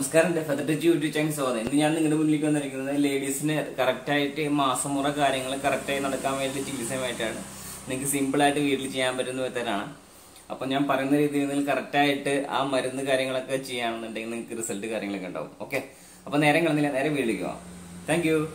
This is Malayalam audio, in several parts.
നമസ്കാരം ഡെഫത്തറ്റ് യൂട്യൂബ് ചാനൽ സ്വാഗതം ഇന്ന് ഞാൻ നിങ്ങളുടെ മുന്നിലേക്ക് വന്നിരിക്കുന്നത് ലേഡീസിന് കറക്റ്റായിട്ട് മാസമുറ കാര്യങ്ങൾ കറക്റ്റായി നടക്കാൻ വേണ്ടി ചികിത്സയുമായിട്ടാണ് നിങ്ങൾക്ക് സിമ്പിളായിട്ട് വീട്ടിൽ ചെയ്യാൻ പറ്റുന്ന വിധത്തിലാണ് അപ്പം ഞാൻ പറയുന്ന രീതിയിൽ നിങ്ങൾ കറക്റ്റായിട്ട് ആ മരുന്ന് കാര്യങ്ങളൊക്കെ ചെയ്യുകയാണെന്നുണ്ടെങ്കിൽ നിങ്ങൾക്ക് റിസൾട്ട് കാര്യങ്ങളൊക്കെ ഉണ്ടാവും ഓക്കെ അപ്പം നേരെ കളഞ്ഞില്ല നേരെ വീട്ടിലേക്ക് പോവാം താങ്ക് യു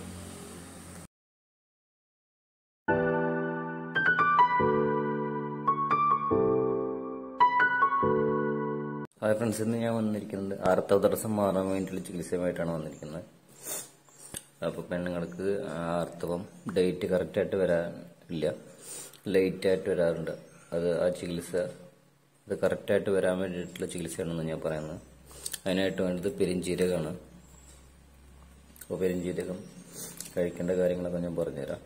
ഹായ് ഫ്രണ്ട്സ് ഇന്ന് ഞാൻ വന്നിരിക്കുന്നത് ആർത്തവ തടസ്സം മാറാൻ വേണ്ടിയുള്ള ചികിത്സയുമായിട്ടാണ് വന്നിരിക്കുന്നത് അപ്പോൾ പെണ്ണുങ്ങൾക്ക് ആർത്തവം ഡേറ്റ് കറക്റ്റായിട്ട് വരാനില്ല ലേറ്റായിട്ട് വരാറുണ്ട് അത് ആ ചികിത്സ അത് കറക്റ്റായിട്ട് വരാൻ വേണ്ടിയിട്ടുള്ള ചികിത്സയാണെന്ന് ഞാൻ പറയുന്നത് അതിനായിട്ട് വേണ്ടത് പെരിഞ്ചീരകമാണ് അപ്പോൾ പെരിഞ്ചീരകം കഴിക്കേണ്ട കാര്യങ്ങളൊക്കെ ഞാൻ പറഞ്ഞുതരാം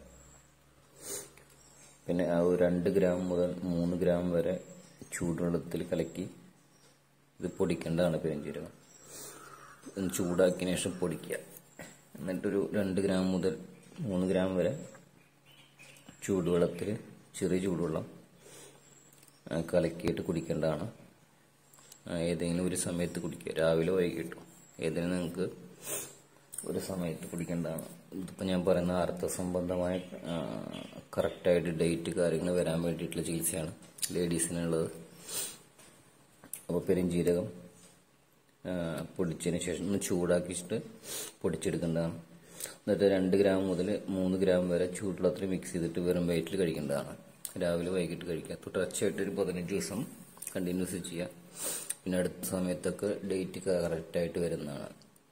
പിന്നെ ആ ഒരു രണ്ട് ഗ്രാം മുതൽ മൂന്ന് ഗ്രാം വരെ ചൂടുവെള്ളത്തിൽ കലക്കി ഇത് പൊടിക്കേണ്ടതാണ് പെരുംജീരകം ഒന്ന് ചൂടാക്കിയതിന് ശേഷം പൊടിക്കുക എന്നിട്ടൊരു രണ്ട് ഗ്രാം മുതൽ മൂന്ന് ഗ്രാം വരെ ചൂടുവെള്ളത്തിൽ ചെറിയ ചൂടുവെള്ളം ആ, കലക്കിയിട്ട് കുടിക്കേണ്ടതാണ് ആ, ഏതെങ്കിലും ഒരു സമയത്ത് കുടിക്കുക രാവിലെ വൈകിട്ടോ ഏതെങ്കിലും നിങ്ങൾക്ക് ഒരു സമയത്ത് കുടിക്കേണ്ടതാണ് ഇതിപ്പോൾ ഞാൻ പറയുന്ന അർത്ഥ സംബന്ധമായ കറക്റ്റായിട്ട് ഡേറ്റ് കാര്യങ്ങൾ വരാൻ വേണ്ടിയിട്ടുള്ള ചികിത്സയാണ് ലേഡീസിനുള്ളത് അപ്പോൾ പെരുംജീരകം ആ, പൊടിച്ചതിന് ശേഷം ഒന്ന് ചൂടാക്കിയിട്ട് പൊടിച്ചെടുക്കേണ്ടതാണ് എന്നിട്ട് രണ്ട് ഗ്രാം മുതൽ മൂന്ന് ഗ്രാം വരെ ചൂടുവെള്ളത്തിൽ മിക്സ് ചെയ്തിട്ട് വെറും വയറ്റിൽ കഴിക്കേണ്ടതാണ് രാവിലെ വൈകിട്ട് കഴിക്കുക തുടർച്ചയായിട്ട് ഒരു പതിനഞ്ച് ദിവസം കണ്ടിന്യൂസ് ചെയ്യുക പിന്നെ അടുത്ത സമയത്തൊക്കെ ഡേറ്റ് കറക്റ്റായിട്ട് വരുന്നതാണ്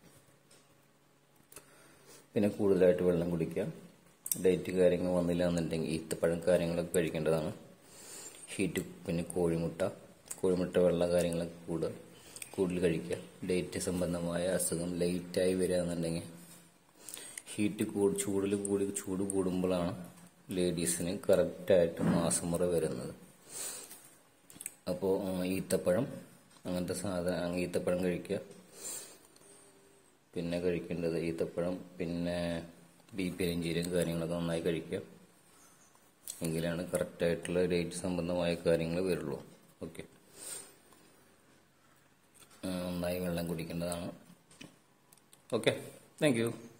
പിന്നെ കൂടുതലായിട്ട് വെള്ളം കുടിക്കുക ഡേറ്റ് കാര്യങ്ങൾ വന്നില്ല എന്നുണ്ടെങ്കിൽ ഈത്തപ്പഴം കാര്യങ്ങളൊക്കെ കഴിക്കേണ്ടതാണ് ഹീറ്റ് പിന്നെ കോഴിമുട്ട കോഴിമുട്ട വെള്ള കാര്യങ്ങളൊക്കെ കൂടുതൽ കൂടുതൽ കഴിക്കുക ഡേറ്റ് സംബന്ധമായ അസുഖം ലേറ്റായി വരിക എന്നുണ്ടെങ്കിൽ ഹീറ്റ് കൂടി ചൂടിൽ കൂടി ചൂട് കൂടുമ്പോഴാണ് ലേഡീസിന് കറക്റ്റായിട്ട് മാസമുറ വരുന്നത് അപ്പോൾ ഈത്തപ്പഴം അങ്ങനത്തെ സാധനം ഈത്തപ്പഴം കഴിക്കുക പിന്നെ കഴിക്കേണ്ടത് ഈത്തപ്പഴം പിന്നെ ബി പെരിഞ്ചീരം കാര്യങ്ങളൊക്കെ നന്നായി കഴിക്കുക എങ്കിലാണ് കറക്റ്റായിട്ടുള്ള ഡേറ്റ് സംബന്ധമായ കാര്യങ്ങൾ വരുള്ളൂ ഓക്കെ നന്നായി വെള്ളം കുടിക്കേണ്ടതാണ് ഓക്കെ താങ്ക് യു